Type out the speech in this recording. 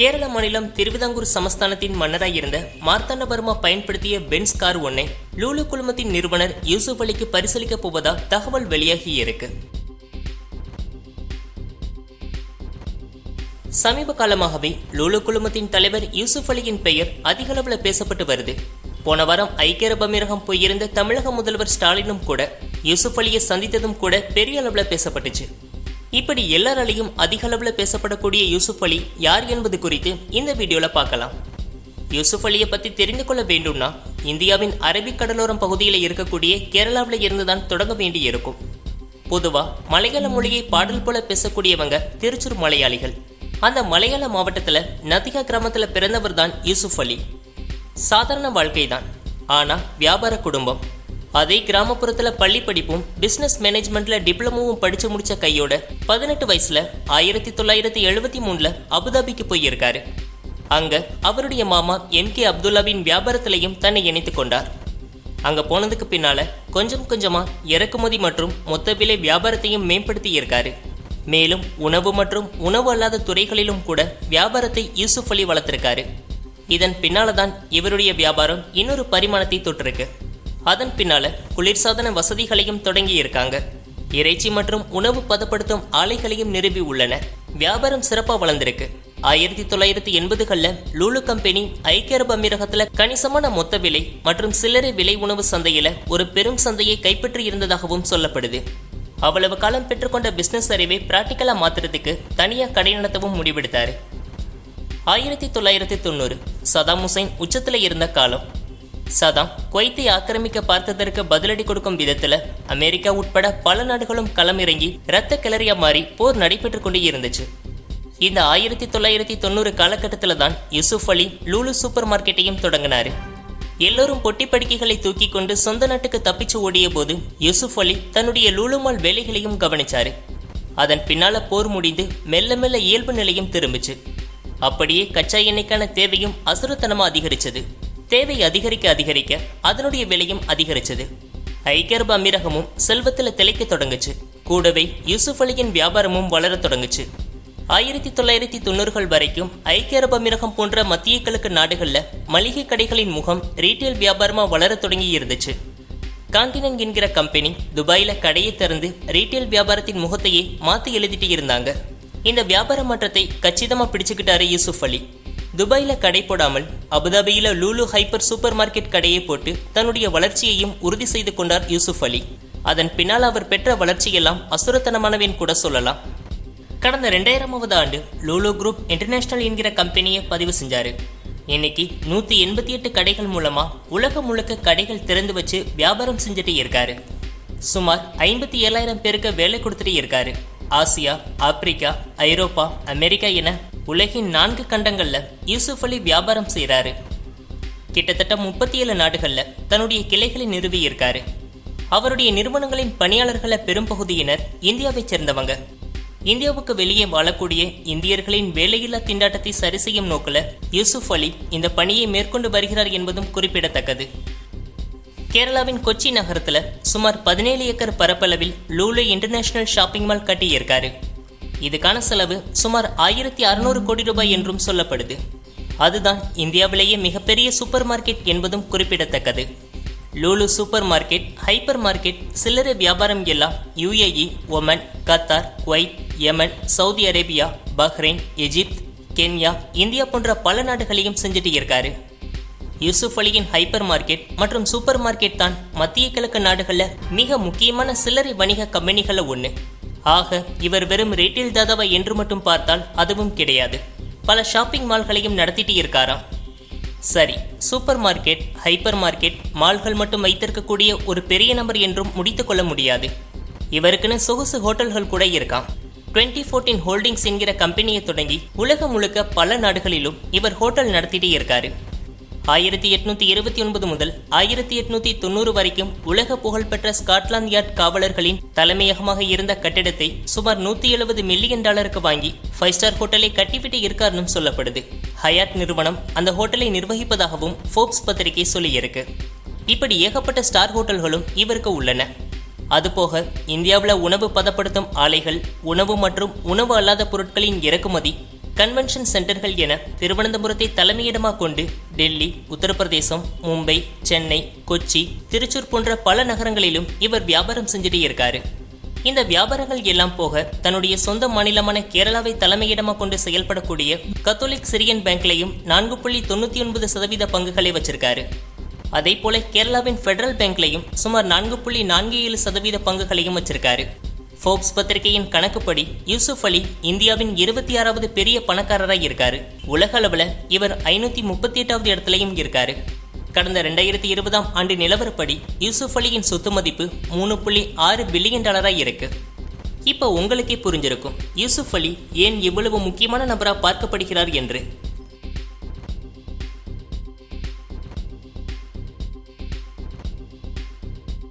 கேரள மாநிலம் திருவிதாங்கூர் சமஸ்தானத்தின் மன்னராய் இருந்த மார்த்தாண்டவர்மா பயன்படுத்திய பென்ஸ் கார் ஒன்னை லூலு குழுமத்தின் நிறுவனர் யூசுப் அலிக்கு பரிசீலிக்கப் போவதா தகவல் வெளியாகி இருக்கு சமீப காலமாகவே லூலு குழுமத்தின் தலைவர் யூசுப் அலியின் பெயர் அதிக அளவுல பேசப்பட்டு வருது போன வாரம் ஐக்கிய அரபு அமீரகம் போயிருந்த தமிழக முதல்வர் ஸ்டாலினும் கூட யூசுப் அலியை சந்தித்ததும் கூட பெரிய அளவுல பேசப்பட்டுச்சு இப்படி எல்லாராலையும் அதிக அளவுல பேசப்படக்கூடிய யூசுப் அலி யார் என்பது குறித்து இந்த வீடியோல பார்க்கலாம் யூசுப் அலியை பத்தி தெரிந்து கொள்ள வேண்டும்னா இந்தியாவின் அரபிக் கடலோரம் பகுதியில் இருக்கக்கூடிய கேரளாவில் இருந்துதான் தொடங்க வேண்டி இருக்கும் பொதுவா மலையாள மொழியை பாடல் போல பேசக்கூடியவங்க திருச்சூர் மலையாளிகள் அந்த மலையாள மாவட்டத்துல நதிகா கிராமத்துல பிறந்தவர் தான் யூசுப் அலி சாதாரண வாழ்க்கை தான் ஆனா வியாபார குடும்பம் அதே கிராமப்புறத்துல பள்ளி படிப்பும் பிசினஸ் மேனேஜ்மெண்ட்ல டிப்ளமோவும் படிச்சு முடிச்ச கையோட பதினெட்டு வயசுல ஆயிரத்தி தொள்ளாயிரத்தி எழுபத்தி மூணுல அபுதாபிக்கு போயிருக்காரு அங்க அவருடைய மாமா எம் கே அப்துல்லாவின் வியாபாரத்திலையும் தன்னை இணைத்துக் கொண்டார் அங்க போனதுக்கு பின்னால கொஞ்சம் கொஞ்சமா இறக்குமதி மற்றும் மொத்த விலை வியாபாரத்தையும் மேம்படுத்தி இருக்காரு மேலும் உணவு மற்றும் உணவு அல்லாத துறைகளிலும் கூட வியாபாரத்தை யூசுப் அலி வளர்த்திருக்காரு இதன் பின்னால தான் இவருடைய வியாபாரம் இன்னொரு பரிமாணத்தை தொட்டிருக்கு அதன் பின்னால குளிர்சாதன வசதிகளையும் தொடங்கி இருக்காங்க இறைச்சி மற்றும் உணவு பதப்படுத்தும் ஆலைகளையும் நிறுவி உள்ளன வியாபாரம் சிறப்பா வளர்ந்திருக்கு ஆயிரத்தி தொள்ளாயிரத்தி எண்பதுகள்ல லூலு கம்பெனி ஐக்கிய அரபு அமீரகத்துல கணிசமான மொத்த விலை மற்றும் சில்லறை விலை உணவு சந்தையில ஒரு பெரும் சந்தையை கைப்பற்றி இருந்ததாகவும் சொல்லப்படுது அவ்வளவு காலம் பெற்றுக்கொண்ட பிசினஸ் அறிவை பிராக்டிக்கலா மாத்துறதுக்கு தனியா கடை நடத்தவும் முடிவெடுத்தாரு ஆயிரத்தி தொள்ளாயிரத்தி தொண்ணூறு சதாம் ஹுசைன் உச்சத்துல இருந்த காலம் சதாம் குவைத்தை ஆக்கிரமிக்க பார்த்ததற்கு பதிலடி கொடுக்கும் விதத்துல அமெரிக்கா உட்பட பல நாடுகளும் களமிறங்கி இரத்த கிளறியா மாறி போர் நடைபெற்றுக் கொண்டே இருந்துச்சு இந்த ஆயிரத்தி தொள்ளாயிரத்தி தொண்ணூறு காலகட்டத்தில் தான் யூசுப் அலி லூலு சூப்பர் மார்க்கெட்டையும் தொடங்கினாரு எல்லோரும் பொட்டி படுக்கைகளை தூக்கி கொண்டு சொந்த நாட்டுக்கு தப்பிச்சு ஓடிய போது யூசுப் அலி தன்னுடைய லூலுமால் வேலைகளையும் கவனிச்சாரு அதன் பின்னால போர் முடிந்து மெல்ல மெல்ல இயல்பு நிலையும் திரும்பிச்சு அப்படியே கச்சா எண்ணெய்க்கான தேவையும் அசுரத்தனமா அதிகரிச்சது தேவை அதிகரிக்க அதிகரிக்க அதனுடைய விலையும் அதிகரிச்சது ஐக்கிய அரபு அமீரகமும் செல்வத்துல திளைக்க தொடங்குச்சு கூடவே யூசுப் அலியின் வியாபாரமும் வளரத் தொடங்குச்சு ஆயிரத்தி தொள்ளாயிரத்தி தொண்ணூறுகள் வரைக்கும் ஐக்கிய அரபு அமீரகம் போன்ற மத்திய கிழக்கு நாடுகள்ல மளிகை கடைகளின் முகம் ரீட்டைல் வியாபாரமா வளரத் தொடங்கி இருந்துச்சு கான்டினன் என்கிற கம்பெனி துபாயில கடையை திறந்து ரீட்டைல் வியாபாரத்தின் முகத்தையே மாத்தி எழுதிட்டு இருந்தாங்க இந்த வியாபார மாற்றத்தை கச்சிதமா பிடிச்சுக்கிட்டாரு யூசுப் அலி துபாயில கடை போடாமல் அபுதாபியில லூலு ஹைப்பர் சூப்பர் மார்க்கெட் கடையை போட்டு தன்னுடைய வளர்ச்சியையும் உறுதி செய்து கொண்டார் யூசுப் அலி அதன் பின்னால் அவர் பெற்ற வளர்ச்சியெல்லாம் அசுரத்தனமானவின் கூட சொல்லலாம் கடந்த ரெண்டாயிரமாவது ஆண்டு லூலு குரூப் இன்டர்நேஷனல் என்கிற கம்பெனியை பதிவு செஞ்சாரு இன்னைக்கு நூத்தி எண்பத்தி எட்டு கடைகள் மூலமா உலகம் முழுக்க கடைகள் திறந்து வச்சு வியாபாரம் செஞ்சுட்டு இருக்காரு சுமார் ஐம்பத்தி ஏழாயிரம் பேருக்கு வேலை கொடுத்துட்டு இருக்காரு ஆசியா ஆப்பிரிக்கா ஐரோப்பா அமெரிக்கா என உலகின் நான்கு கண்டங்கள்ல யூசுப் அலி வியாபாரம் செய்றாரு கிட்டத்தட்ட முப்பத்தி ஏழு நாடுகள்ல தன்னுடைய கிளைகளை நிறுவி இருக்காரு அவருடைய நிறுவனங்களின் பணியாளர்கள பெரும்பகுதியினர் இந்தியாவைச் சேர்ந்தவங்க இந்தியாவுக்கு வெளியே வாழக்கூடிய இந்தியர்களின் வேலையில்லா திண்டாட்டத்தை சரி செய்யும் நோக்கில் யூசுப் அலி இந்த பணியை மேற்கொண்டு வருகிறார் என்பதும் குறிப்பிடத்தக்கது கேரளாவின் கொச்சி நகரத்துல சுமார் பதினேழு ஏக்கர் பரப்பளவில் லூலு இன்டர்நேஷனல் ஷாப்பிங் மால் கட்டியிருக்காரு இதுக்கான செலவு சுமார் ஆயிரத்தி அறுநூறு கோடி ரூபாய் என்றும் சொல்லப்படுது அதுதான் இந்தியாவிலேயே மிகப்பெரிய சூப்பர் மார்க்கெட் என்பதும் குறிப்பிடத்தக்கது Lulu supermarket hypermarket சில்லறை வியாபாரம் எல்லாம் UAE Oman Qatar Kuwait Yemen Saudi Arabia Bahrain Egypt Kenya India போன்ற பல நாடுகளையும் செஞ்சுட்டு இருக்காரு யூசுப் அலியின் ஹைப்பர் மார்க்கெட் மற்றும் சூப்பர் மார்க்கெட் தான் மத்திய கிழக்கு நாடுகள்ல மிக முக்கியமான சில்லறை வணிக கம்பெனிகள்ல ஒன்று ஆக இவர் வெறும் ரீட்டைல் தாதாவா என்று மட்டும் பார்த்தால் அதுவும் கிடையாது பல ஷாப்பிங் மால்களையும் நடத்திட்டு இருக்காராம் சரி சூப்பர் மார்க்கெட் ஹைப்பர் மார்க்கெட் மால்கள் மட்டும் வைத்திருக்கக்கூடிய ஒரு பெரிய நபர் என்றும் முடித்து கொள்ள முடியாது இவருக்குன்னு சொகுசு ஹோட்டல்கள் கூட இருக்காம் டுவெண்ட்டி ஃபோர்டீன் ஹோல்டிங்ஸ் என்கிற கம்பெனியை தொடங்கி உலகம் முழுக்க பல நாடுகளிலும் இவர் ஹோட்டல் நடத்திட்டு இருக்காரு ஆயிரத்தி எட்நூத்தி இருபத்தி ஒன்பது முதல் ஆயிரத்தி எட்நூத்தி தொண்ணூறு வரைக்கும் உலக புகழ்பெற்ற ஸ்காட்லாந்து யார்ட் காவலர்களின் தலைமையகமாக இருந்த கட்டிடத்தை சுமார் நூத்தி எழுபது மில்லியன் டாலருக்கு வாங்கி ஃபைவ் ஸ்டார் ஹோட்டலை கட்டிவிட்டு இருக்காருன்னு சொல்லப்படுது ஹயாத் நிறுவனம் அந்த ஹோட்டலை நிர்வகிப்பதாகவும் ஃபோர்ப்ஸ் பத்திரிகை சொல்லியிருக்கு இப்படி ஏகப்பட்ட ஸ்டார் ஹோட்டல்களும் இவருக்கு உள்ளன அதுபோக இந்தியாவில் உணவு பதப்படுத்தும் ஆலைகள் உணவு மற்றும் உணவு அல்லாத பொருட்களின் இறக்குமதி கன்வென்ஷன் சென்டர்கள் என திருவனந்தபுரத்தை தலைமையிடமாக கொண்டு டெல்லி உத்தரப்பிரதேசம் மும்பை சென்னை கொச்சி திருச்சூர் போன்ற பல நகரங்களிலும் இவர் வியாபாரம் செஞ்சுட்டு இருக்காரு இந்த வியாபாரங்கள் எல்லாம் போக தன்னுடைய சொந்த மாநிலமான கேரளாவை தலைமையிடமாக கொண்டு செயல்படக்கூடிய கத்தோலிக் சிரியன் பேங்க்லையும் நான்கு புள்ளி தொண்ணூற்றி ஒன்பது சதவீத பங்குகளை வச்சிருக்காரு அதே போல கேரளாவின் ஃபெடரல் பேங்க்லையும் சுமார் நான்கு புள்ளி நான்கு ஏழு சதவீத பங்குகளையும் வச்சிருக்காரு ஃபோர்ப்ஸ் பத்திரிகையின் கணக்குப்படி யூசுப் அலி இந்தியாவின் இருபத்தி ஆறாவது பெரிய பணக்காரராக இருக்காரு உலக அளவில் இவர் ஐநூற்றி முப்பத்தி எட்டாவது இடத்துலையும் இருக்காரு கடந்த ரெண்டாயிரத்தி இருபதாம் ஆண்டு நிலவரப்படி யூசுப் அலியின் சொத்து மதிப்பு மூணு புள்ளி ஆறு பில்லியன் டாலராக இருக்கு இப்போ உங்களுக்கே புரிஞ்சிருக்கும் யூசுப் அலி ஏன் இவ்வளவு முக்கியமான நபராக பார்க்கப்படுகிறார் என்று